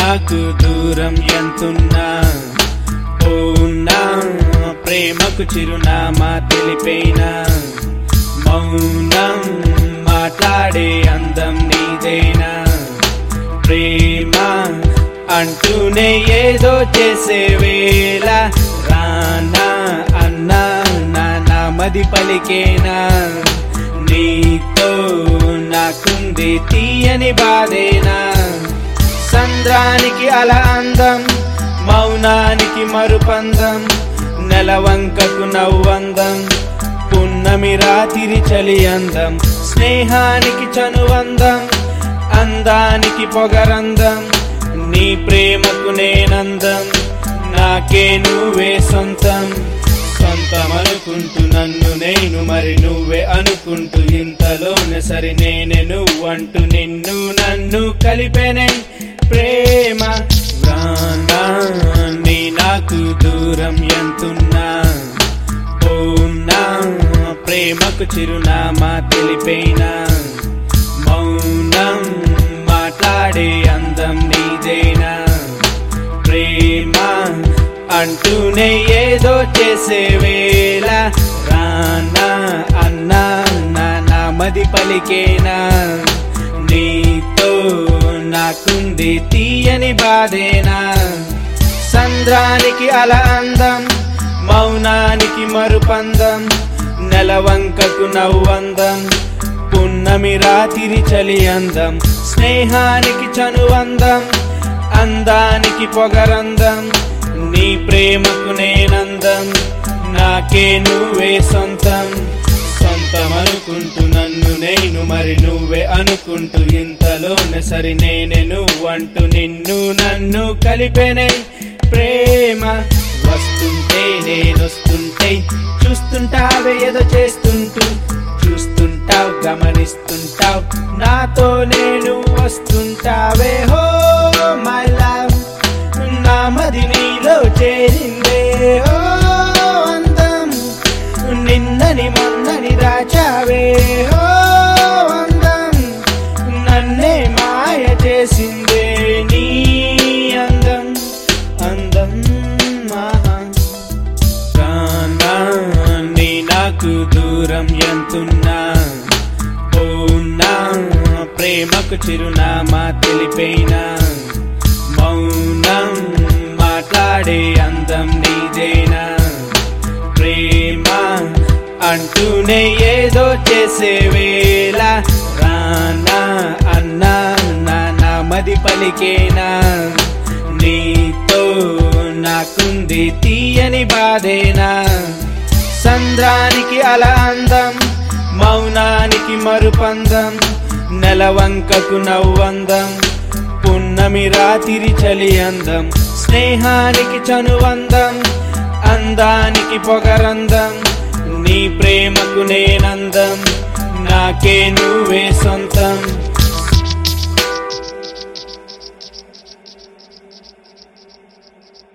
నాకు దూరం ఎంతున్నా ఓ నా ప్రేమకు చిరునామా తెలిపేనా మౌనం మాట్లాడే అందం నీదేనా ప్రేమ అంటూనే ఏదో చేసే వేళ రానా అన్నా నా నామది పలికేనా నీతో నాకుంది తీయని బాధేనా సంద్రానికి అల అందం మౌనానికి మరుపందం నెలవంకకు నవ్వందం పున్నమి రాతిరి చలి అందం స్నేహానికి చనువందం అందానికి పొగరందం నీ ప్రేమకు నేనందం నాకే నువ్వే సొంతం సొంతం అనుకుంటూ నన్ను నేను మరి నువ్వే అనుకుంటూ ఇంతలోనే సరి నేనే నువ్వంటూ నిన్ను నన్ను కలిపెనే ప్రేమ రానా నీ నాకు దూరం ఎంతున్నా ఓ నా ప్రేమకు చిరునామా తెలిపేనా మౌనం మాట్లాడే అందం నీదేనా ప్రేమ అంటూనే ఏదో చేసే వేళ రానా అన్నా నా నామది పలికేనా నీతో నాకుంది తీయని బాధేనా సంద్రానికి అల అందం మౌనానికి మరుపందం నెలవంకకు నవ్వందం పున్నమి రాతిరి చలి అందం స్నేహానికి చనువందం అందానికి పొగరందం నీ ప్రేమకు నేనందం నాకే నువ్వే సొంతం సొంతం అనుకుంటూ నన్ను నేను మరి నువ్వే అనుకుంటూ ఇంతలోనే సరి నేనే నువ్వంటూ నిన్ను నన్ను కలిపెనే ప్రేమ వస్తుంటే నేనొస్తుంటే చూస్తుంటావే ఏదో చేస్తుంటూ చూస్తుంటావు గమనిస్తుంటావు నాతో నేను వస్తుంటావే హో మై లవ్ నా మది నీలో చేరిందే హో అందం నిన్నని మొన్నని దాచావే హో అందం నన్నే మాయ చేసిందే నీ అందం అందం మహా రానా నీ నాకు దూరం ఎంతున్నా ఓ నా ప్రేమకు చిరునామా తెలిపేనా మౌనం మాట్లాడే అందం నీదేనా ప్రేమ అంటూనే ఏదో చేసే వేళ రానా అన్నా నా నామది పలికేనా నీతో నాకుంది తీయని బాధేనా సంద్రానికి అల అందం మౌనానికి మరుపందం నెలవంకకు నవ్వందం పున్నమి రాతిరి చలి అందం స్నేహానికి చనువందం అందానికి పొగరందం నీ ప్రేమకు నేనందం నాకే నువ్వే సొంతం